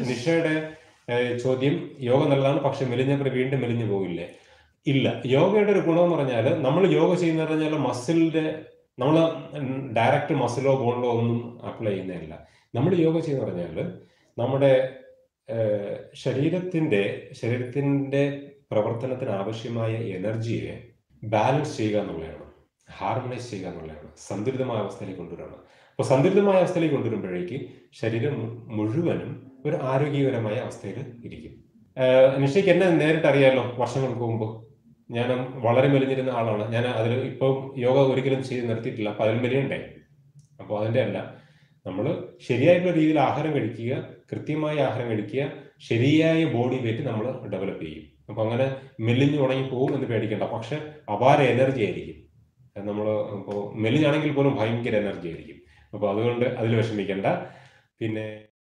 നിഷയുടെ ഏഹ്, ചോദ്യം യോഗ നല്ലതാണ് പക്ഷെ മെലിഞ്ഞപ്പോൾ വീണ്ടും മെലിഞ്ഞു പോകില്ലേ ഇല്ല യോഗയുടെ ഒരു ഗുണം എന്ന് പറഞ്ഞാൽ നമ്മൾ യോഗ ചെയ്യുന്നത് പറഞ്ഞാൽ മസിലിന്റെ നമ്മൾ ഡയറക്റ്റ് മസിലോ ബോണിലോ ഒന്നും അപ്ലൈ ചെയ്യുന്നതല്ല നമ്മൾ യോഗ ചെയ്യുന്ന പറഞ്ഞാൽ നമ്മുടെ ഏഹ്, ശരീരത്തിന്റെ ശരീരത്തിന്റെ പ്രവർത്തനത്തിന് ആവശ്യമായ എനർജിയെ ബാലൻസ് ചെയ്യുക എന്നുള്ളതാണ് ഹാർമണൈസ് ചെയ്യുക എന്നുള്ളതാണ് സന്തുലിതമായ അവസ്ഥയിലേക്ക് കൊണ്ടുവരണം അപ്പോൾ സന്തുലിതമായ അവസ്ഥയിലേക്ക് കൊണ്ടുവരുമ്പോഴേക്ക് ശരീരം മു- മുഴുവനും ഒരു ആരോഗ്യകരമായ അവസ്ഥയിൽ ഇരിക്കും ഏഹ്, നിഷയ്ക്ക് എന്നെ നേരിട്ട് അറിയാലോ വർഷങ്ങൾക്ക് മുമ്പ് ഞാൻ വളരെ മെലിഞ്ഞിരുന്ന ആളാണ് ഞാൻ അതിൽ ഇപ്പം യോഗ ഒരിക്കലും ചെയ്ത് നിർത്തിയിട്ടില്ല അപ്പം അതിൽ മെലിയണ്ടേ അപ്പോൾ അതിൻ്റെ അല്ല നമ്മൾ ശരിയായിട്ടുള്ള രീതിയിൽ ആഹാരം കഴിക്കുക കൃത്യമായ ആഹാരം കഴിക്കുക ശരിയായ ബോഡി വെയിറ്റ് നമ്മൾ ഡെവലപ്പ് ചെയ്യും അപ്പോൾ അങ്ങനെ മെലിഞ്ഞ് ഉണങ്ങി പോകും എന്ന് പേടിക്കേണ്ട പക്ഷെ അപാര എനർജി ആയിരിക്കും നമ്മൾ ഇപ്പോൾ മെലിഞ്ഞാണെങ്കിൽ പോലും ഭയങ്കര എനർജി ആയിരിക്കും അപ്പോൾ അതുകൊണ്ട് അതിൽ വിഷമിക്കേണ്ട പിന്നെ